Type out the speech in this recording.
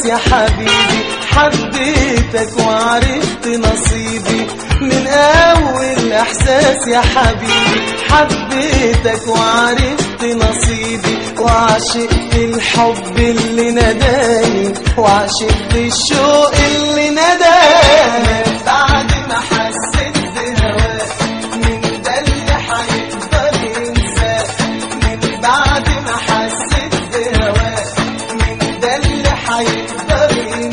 يا حبيبي حبيتك وعرفت نصيبي من اول احساس يا حبيبي حبيتك وعرفت نصيبي وعشقت الحب اللي نداني وعشقت الشوق اللي نداني